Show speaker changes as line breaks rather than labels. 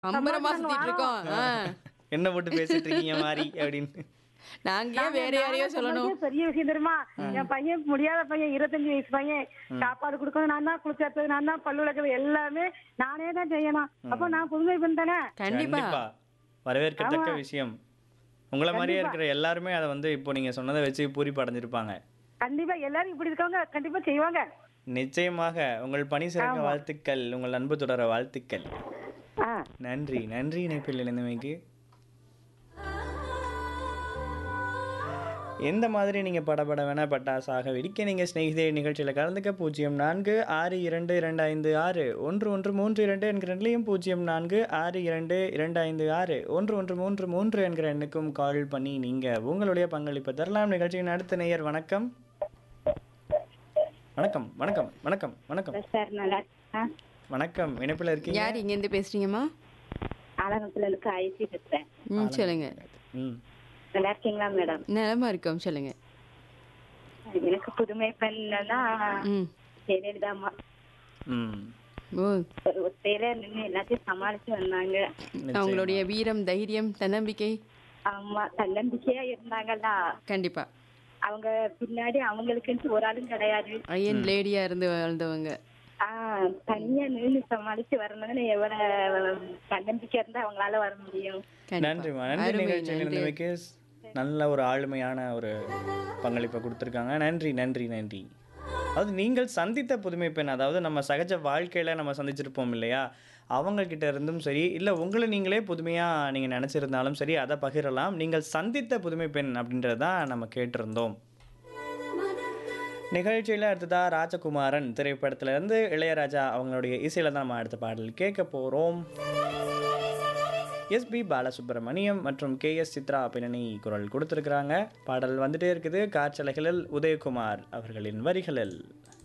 அம்பரமா சுத்திட்டு இருக்கோம் ஆ.
என்ன போட்டு பேசிட்டு இருக்கீங்க மாதிரி அப்படின்னு
நாங்க ஏன் வேற யாரையோ சொல்லணும்
சொன்னதே பெரிய விஷயம் தெரியுமா என் பையன் முடியாத பையன் இருபத்தஞ்சு வயசு பையன் சாப்பாடு கொடுக்கணும் நான் தான் குளிச்சாத்தது நான் தான் பல்லு விளக்குறது எல்லாமே நானே தான் செய்யணும் அப்போ நான் புதுமை பெண் தானே
கண்டிப்பா
வரவேற்கத்தக்க விஷயம் உங்களை மாதிரியே இருக்கிற எல்லாருமே அதை வந்து இப்போ நீங்க சொன்னதை வச்சு பூரிப்பு அடைஞ்சிருப்பாங்க
கண்டிப்பா எல்லாரும் இப்படி இருக்கவங்க கண்டிப்பா செய்வாங்க
நிச்சயமாக உங்கள் பணி சிறக்க வாழ்த்துக்கள் உங்கள் அன்பு தொடர வாழ்த்துக்கள்
ஆ
நன்றி நன்றி இணைப்பில் இணைந்தமைக்கு எந்த மாதிரி நீங்கள் படபட வேணா பட்டாசாக வெடிக்க நீங்கள் ஸ்நேகிதே நிகழ்ச்சியில் கலந்துக்க பூஜ்ஜியம் நான்கு ஆறு இரண்டு இரண்டு ஐந்து ஆறு ஒன்று ஒன்று மூன்று இரண்டு என்கிற எண்ணிலையும் பூஜ்ஜியம் நான்கு ஆறு இரண்டு இரண்டு ஐந்து ஆறு ஒன்று ஒன்று மூன்று மூன்று என்கிற எண்ணுக்கும் கால் பண்ணி நீங்கள் உங்களுடைய பங்களிப்பை தரலாம் நிகழ்ச்சியின் அடுத்த நேயர் வணக்கம் வணக்கம் வணக்கம் வணக்கம் வணக்கம்
சார் நல்லா இருக்கா
வணக்கம் இணைப்பில் இருக்கீங்க
யார் இங்க இருந்து பேசுறீங்கம்மா
ஆலங்கத்துல இருக்கு ஐசி பேசுறேன்
ம் சொல்லுங்க
ம்
நல்லா இருக்கீங்களா மேடம்
நலமா இருக்கோம் சொல்லுங்க
எனக்கு புதுமை பெண்ணா
ம்
ஜெயலலிதாம்மா
ம்
ஓ
ஒரு ஒத்தையில நின்று எல்லாத்தையும் சமாளிச்சு வந்தாங்க
அவங்களுடைய வீரம் தைரியம் தன்னம்பிக்கை
ஆமா தன்னம்பிக்கையா இருந்தாங்களா
கண்டிப்பா
அவங்க பின்னாடி அவங்களுக்குன்ட்டு ஒரு ஆளும் கிடையாது
ஐயன் லேடியா இருந்து வாழ்ந்தவங்க
ஆஹ் தனியா நின்று சமாளிச்சு வரணும்னு எவ்வளவு தன்னம்பிக்கை இருந்தா அவங்களால வர முடியும்
கண்டிப்பா.
நன்றிம்மா நன்றி
அருமை,
நிகழ்ச்சியில்
நன்றி.
இருந்தமைக்கு நல்ல ஒரு ஆளுமையான ஒரு பங்களிப்பை கொடுத்துருக்காங்க நன்றி நன்றி நன்றி அதாவது நீங்கள் சந்தித்த புதுமை பெண் அதாவது நம்ம சகஜ வாழ்க்கையில் நம்ம சந்திச்சிருப்போம் இல்லையா அவங்க கிட்ட இருந்தும் சரி இல்லை உங்களை நீங்களே புதுமையாக நீங்கள் நினச்சிருந்தாலும் சரி அதை பகிரலாம் நீங்கள் சந்தித்த புதுமை பெண் அப்படின்றத தான் நம்ம கேட்டிருந்தோம் நிகழ்ச்சியில் அடுத்ததாக ராஜகுமாரன் திரைப்படத்துல இருந்து இளையராஜா அவங்களுடைய இசையில் தான் நம்ம அடுத்த பாடல் கேட்க போகிறோம் எஸ்பி பாலசுப்ரமணியம் மற்றும் கே எஸ் சித்ரா பின்னணி குரல் கொடுத்துருக்குறாங்க பாடல் வந்துட்டே இருக்குது காற்றலைகளில் உதயகுமார் அவர்களின் வரிகளில்